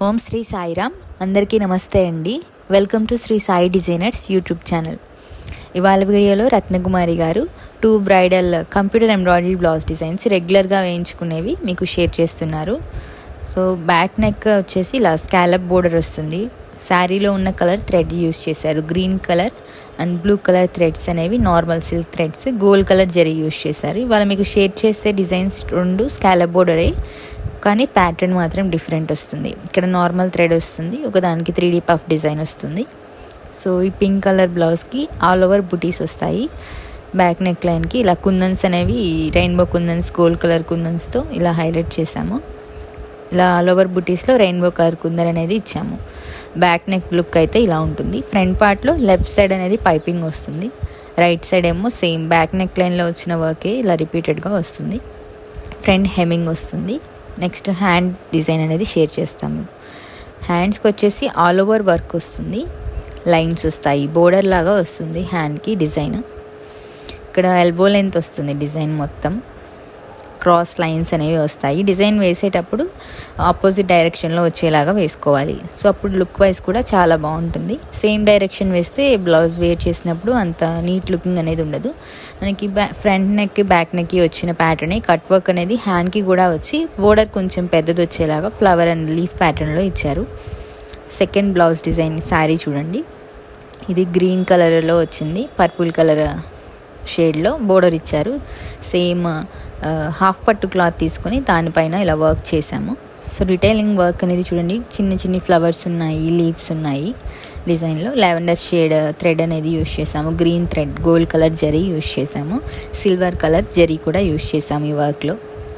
ఓం శ్రీ సాయిరామ్ అందరికీ నమస్తే అండి welcome to Sri Sai designers YouTube channel ఇవాళ వీడియోలో రత్నకుమారి గారు two bridal computer embroidery blouse designs రెగ్యులర్గా వేయించుకునేవి మీకు షేర్ చేస్తున్నారు సో బ్యాక్ నెక్ వచ్చేసి ఇలా స్కాలప్ బోర్డర్ వస్తుంది శారీలో ఉన్న కలర్ థ్రెడ్ యూస్ చేశారు green colour and blue colour threads అనేవి normal silk threads gold colour zari use చేశారు ఇవాళ మీకు షేర్ చేసే డిజైన్స్ రెండు స్కాలప్ బోర్డరే కానీ ప్యాటర్న్ మాత్రం డిఫరెంట్ వస్తుంది ఇక్కడ నార్మల్ థ్రెడ్ వస్తుంది ఒకదానికి త్రీ డీ పఫ్ డిజైన్ వస్తుంది సో ఈ పింక్ కలర్ బ్లౌజ్కి ఆల్ ఓవర్ బుటీస్ వస్తాయి బ్యాక్ నెక్ లైన్కి ఇలా కుందన్స్ అనేవి రెయిన్బో కుందన్స్ గోల్డ్ కలర్ కుందన్స్తో ఇలా హైలైట్ చేసాము ఇలా ఆల్ ఓవర్ బుటీస్లో రెయిన్బో కలర్ కుందన్ అనేది ఇచ్చాము బ్యాక్ నెక్ లుక్ అయితే ఇలా ఉంటుంది ఫ్రంట్ పార్ట్లో లెఫ్ట్ సైడ్ అనేది పైపింగ్ వస్తుంది రైట్ సైడ్ ఏమో సేమ్ బ్యాక్ నెక్ లైన్లో వచ్చిన వర్కే ఇలా రిపీటెడ్గా వస్తుంది ఫ్రంట్ హెమ్మింగ్ వస్తుంది నెక్స్ట్ హ్యాండ్ డిజైన్ అనేది షేర్ చేస్తాము హ్యాండ్స్కి వచ్చేసి ఆల్ ఓవర్ వర్క్ వస్తుంది లైన్స్ వస్తాయి బోర్డర్ లాగా వస్తుంది హ్యాండ్కి డిజైన్ ఇక్కడ ఎల్బో లెంత్ వస్తుంది డిజైన్ మొత్తం క్రాస్ లైన్స్ అనేవి వస్తాయి డిజైన్ వేసేటప్పుడు ఆపోజిట్ డైరెక్షన్లో వచ్చేలాగా వేసుకోవాలి సో అప్పుడు లుక్ వైజ్ కూడా చాలా బాగుంటుంది సేమ్ డైరెక్షన్ వేస్తే బ్లౌజ్ వేర్ చేసినప్పుడు అంత నీట్ లుకింగ్ అనేది ఉండదు మనకి బ్యా ఫ్రంట్ నెక్ బ్యాక్ నెక్కి వచ్చిన ప్యాటర్న్ కట్ వర్క్ అనేది హ్యాండ్కి కూడా వచ్చి బోర్డర్ కొంచెం పెద్దది వచ్చేలాగా ఫ్లవర్ అండ్ లీఫ్ ప్యాటర్న్లో ఇచ్చారు సెకండ్ బ్లౌజ్ డిజైన్ శారీ చూడండి ఇది గ్రీన్ కలర్లో వచ్చింది పర్పుల్ కలర్ షేడ్లో బోర్డర్ ఇచ్చారు సేమ్ హాఫ్ పట్టు క్లాత్ తీసుకొని దానిపైన ఇలా వర్క్ చేసాము సో డీటెయిలింగ్ వర్క్ అనేది చూడండి చిన్న చిన్న ఫ్లవర్స్ ఉన్నాయి లీవ్స్ ఉన్నాయి డిజైన్లో లావెండర్ షేడ్ థ్రెడ్ అనేది యూస్ చేసాము green thread gold colour zari use చేసాము సిల్వర్ కలర్ జరీ కూడా యూస్ చేసాము ఈ వర్క్లో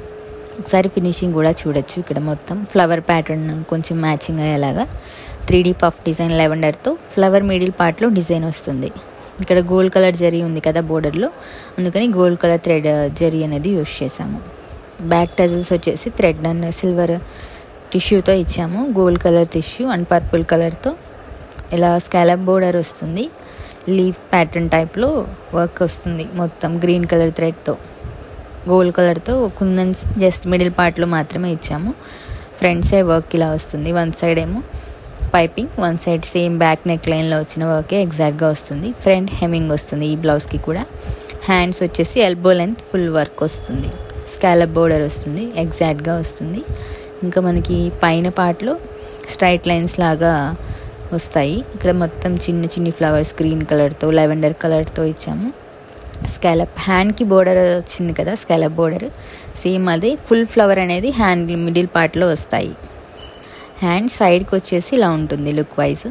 ఒకసారి ఫినిషింగ్ కూడా చూడొచ్చు ఇక్కడ మొత్తం ఫ్లవర్ ప్యాటర్న్ కొంచెం మ్యాచింగ్ అయ్యేలాగా త్రీ డీ పఫ్ డిజైన్ లెవెండర్తో ఫ్లవర్ మిడిల్ పార్ట్లో డిజైన్ వస్తుంది ఇక్కడ గోల్డ్ కలర్ జరీ ఉంది కదా బోర్డర్లో అందుకని గోల్డ్ కలర్ థ్రెడ్ జరీ అనేది యూస్ చేసాము బ్యాక్ టజల్స్ వచ్చేసి థ్రెడ్ అండ్ సిల్వర్ టిష్యూతో ఇచ్చాము gold colour tissue and purple కలర్తో ఇలా స్కాలప్ బోర్డర్ వస్తుంది లీఫ్ ప్యాటర్న్ టైప్లో వర్క్ వస్తుంది మొత్తం గ్రీన్ కలర్ థ్రెడ్తో గోల్డ్ కలర్తో కుందన్స్ జస్ట్ మిడిల్ పార్ట్లో మాత్రమే ఇచ్చాము ఫ్రంట్ సైడ్ వర్క్ ఇలా వస్తుంది వన్ సైడ్ ఏమో piping one side same back neck లైన్లో వచ్చిన వర్కే ఎగ్జాక్ట్గా వస్తుంది ఫ్రంట్ హెమ్మింగ్ వస్తుంది ఈ బ్లౌజ్కి కూడా హ్యాండ్స్ వచ్చేసి ఎల్బో లెంత్ ఫుల్ వర్క్ వస్తుంది స్కాలప్ బోర్డర్ వస్తుంది ఎగ్జాక్ట్గా వస్తుంది ఇంకా మనకి పైన పార్ట్లో స్ట్రైట్ లైన్స్ లాగా వస్తాయి ఇక్కడ మొత్తం చిన్న చిన్ని ఫ్లవర్స్ గ్రీన్ కలర్తో లెవెండర్ కలర్తో ఇచ్చాము స్కాలప్ హ్యాండ్కి బోర్డర్ వచ్చింది కదా స్కాలప్ బోర్డర్ సేమ్ అదే ఫుల్ ఫ్లవర్ అనేది హ్యాండ్ మిడిల్ పార్ట్లో వస్తాయి హ్యాండ్ సైడ్కి వచ్చేసి ఇలా ఉంటుంది లుక్ వైజ్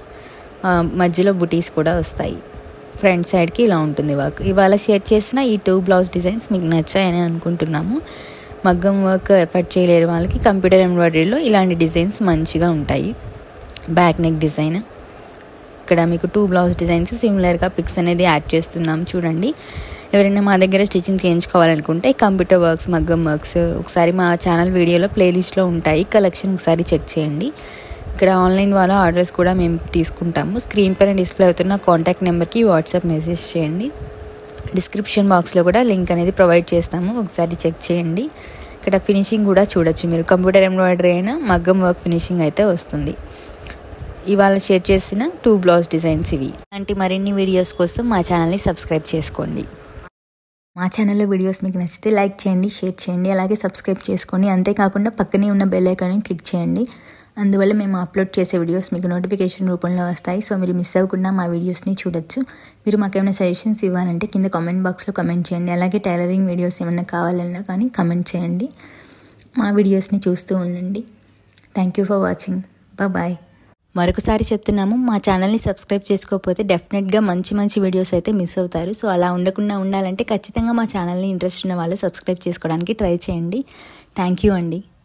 మధ్యలో బుటీస్ కూడా వస్తాయి ఫ్రంట్ సైడ్కి ఇలా ఉంటుంది వర్క్ ఇవాళ షేర్ చేసిన ఈ టూ బ్లౌజ్ డిజైన్స్ మీకు నచ్చాయని అనుకుంటున్నాము మగ్గం వర్క్ ఎఫర్ట్ చేయలేరు వాళ్ళకి కంప్యూటర్ ఎంబ్రాయిడరీలో ఇలాంటి డిజైన్స్ మంచిగా ఉంటాయి బ్యాక్ నెక్ డిజైన్ ఇక్కడ మీకు టూ బ్లౌజ్ డిజైన్స్ సిమిలర్గా పిక్స్ అనేది యాడ్ చేస్తున్నాం చూడండి ఎవరైనా మా దగ్గర స్టిచ్చింగ్ చేయించుకోవాలనుకుంటే కంప్యూటర్ వర్క్స్ మగ్గం వర్క్స్ ఒకసారి మా ఛానల్ వీడియోలో ప్లేలిస్ట్లో ఉంటాయి కలెక్షన్ ఒకసారి చెక్ చేయండి ఇక్కడ ఆన్లైన్ వాళ్ళ ఆర్డర్స్ కూడా మేము తీసుకుంటాము స్క్రీన్ పైన డిస్ప్లే అవుతున్న కాంటాక్ట్ నెంబర్కి వాట్సాప్ మెసేజ్ చేయండి డిస్క్రిప్షన్ బాక్స్లో కూడా లింక్ అనేది ప్రొవైడ్ చేస్తాము ఒకసారి చెక్ చేయండి ఇక్కడ ఫినిషింగ్ కూడా చూడొచ్చు మీరు కంప్యూటర్ ఎంబ్రాయిడరీ అయినా మగ్గం వర్క్ ఫినిషింగ్ అయితే వస్తుంది ఇవాళ షేర్ చేసిన టూ బ్లౌజ్ డిజైన్స్ ఇవి అలాంటి మరిన్ని వీడియోస్ కోసం మా ఛానల్ని సబ్స్క్రైబ్ చేసుకోండి మా ఛానల్లో వీడియోస్ మీకు నచ్చితే లైక్ చేయండి షేర్ చేయండి అలాగే సబ్స్క్రైబ్ చేసుకోండి అంతేకాకుండా పక్కనే ఉన్న బెల్ ఐకాన్ని క్లిక్ చేయండి అందువల్ల మేము అప్లోడ్ చేసే వీడియోస్ మీకు నోటిఫికేషన్ రూపంలో వస్తాయి సో మీరు మిస్ అవ్వకుండా మా వీడియోస్ని చూడొచ్చు మీరు మాకు ఏమైనా సజెషన్స్ ఇవ్వాలంటే కింద కామెంట్ బాక్స్లో కమెంట్ చేయండి అలాగే టైలరింగ్ వీడియోస్ ఏమైనా కావాలన్నా కానీ కమెంట్ చేయండి మా వీడియోస్ని చూస్తూ ఉండండి thank you for watching bye మరొకసారి చెప్తున్నాము మా ఛానల్ని సబ్స్క్రైబ్ చేసుకోకపోతే డెఫినెట్గా మంచి మంచి వీడియోస్ అయితే మిస్ అవుతారు సో అలా ఉండకుండా ఉండాలంటే ఖచ్చితంగా మా ఛానల్ని ఇంట్రెస్ట్ ఉన్న వాళ్ళు సబ్స్క్రైబ్ చేసుకోవడానికి ట్రై చేయండి థ్యాంక్ యూ అండి